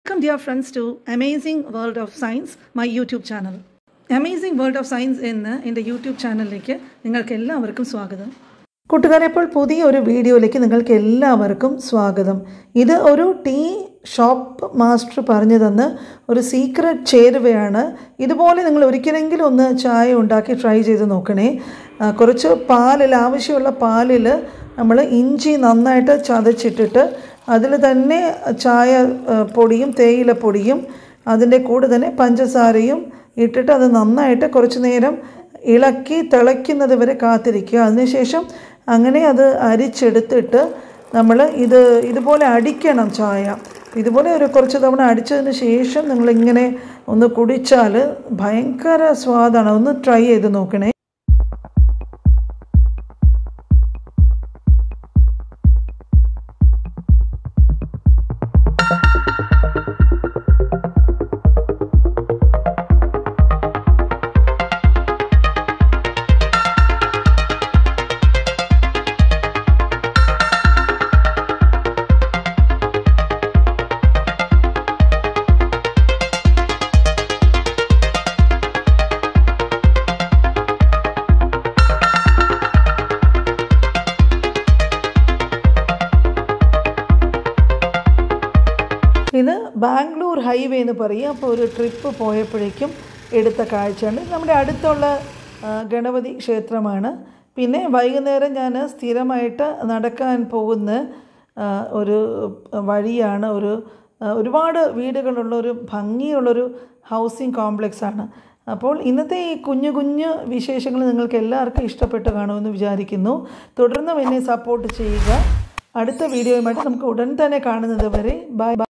Welcome, dear friends, to Amazing World of Science, my YouTube channel. Amazing world of science എന്ന എൻ്റെ YouTube ചാനലിലേക്ക് നിങ്ങൾക്ക് എല്ലാവർക്കും സ്വാഗതം കൂട്ടുകാരെ ഇപ്പോൾ പുതിയൊരു വീഡിയോയിലേക്ക് നിങ്ങൾക്ക് എല്ലാവർക്കും സ്വാഗതം ഇത് ഒരു ടീ ഷോപ്പ് മാസ്റ്റർ പറഞ്ഞു തന്ന ഒരു സീക്രട്ട് ചേരുവയാണ് ഇതുപോലെ നിങ്ങൾ ഒരിക്കലെങ്കിലും ഒന്ന് ചായ ഉണ്ടാക്കി ട്രൈ ചെയ്ത് നോക്കണേ ആ, കുറച്ച് പാലിൽ ആവശ്യമുള്ള പാലിൽ നമ്മൾ ഇഞ്ചി നന്നായിട്ട് ചതച്ചിട്ടിട്ട് അതിൽ തന്നെ ചായ ആ, പൊടിയും തേയില പൊടിയും അതിൻ്റെ കൂടെ തന്നെ പഞ്ചസാരയും ഇട്ടിട്ട് അത് നന്നായിട്ട് കുറച്ച് നേരം ഇളക്കി തിളയ്ക്കുന്നത് വരെ കാത്തിരിക്കുക അതിനുശേഷം അങ്ങനെ അത് അരിച്ചെടുത്തിട്ട് നമ്മൾ ഇത് ഇതുപോലെ അടിക്കണം ചായ ഇതുപോലെ ഒരു കുറച്ച് തവണ അടിച്ചതിന് ശേഷം നിങ്ങളിങ്ങനെ ഒന്ന് കുടിച്ചാൽ ഭയങ്കര സ്വാദാണ് ഒന്ന് ട്രൈ ചെയ്ത് നോക്കണേ ഇത് ബാംഗ്ലൂർ ഹൈവേ എന്ന് പറയും അപ്പോൾ ഒരു ട്രിപ്പ് പോയപ്പോഴേക്കും എടുത്ത കാഴ്ചയാണ് ഇത് നമ്മുടെ അടുത്തുള്ള ആ, ഗണപതി ക്ഷേത്രമാണ് പിന്നെ വൈകുന്നേരം ഞാൻ സ്ഥിരമായിട്ട് നടക്കാൻ പോകുന്ന ആ, ഒരു വഴിയാണ് ഒരു ആ, ഒരുപാട് വീടുകളുള്ള ഒരു ഭംഗിയുള്ളൊരു ഹൗസിംഗ് കോംപ്ലക്സ് ആണ് അപ്പോൾ ഇന്നത്തെ ഈ കുഞ്ഞു കുഞ്ഞു വിശേഷങ്ങൾ നിങ്ങൾക്ക് എല്ലാവർക്കും ഇഷ്ടപ്പെട്ട് കാണുമെന്ന് വിചാരിക്കുന്നു തുടർന്നും എന്നെ സപ്പോർട്ട് ചെയ്യുക അടുത്ത വീഡിയോയുമായിട്ട് നമുക്ക് ഉടൻ തന്നെ കാണുന്നത് വരെ ബൈ ബൈ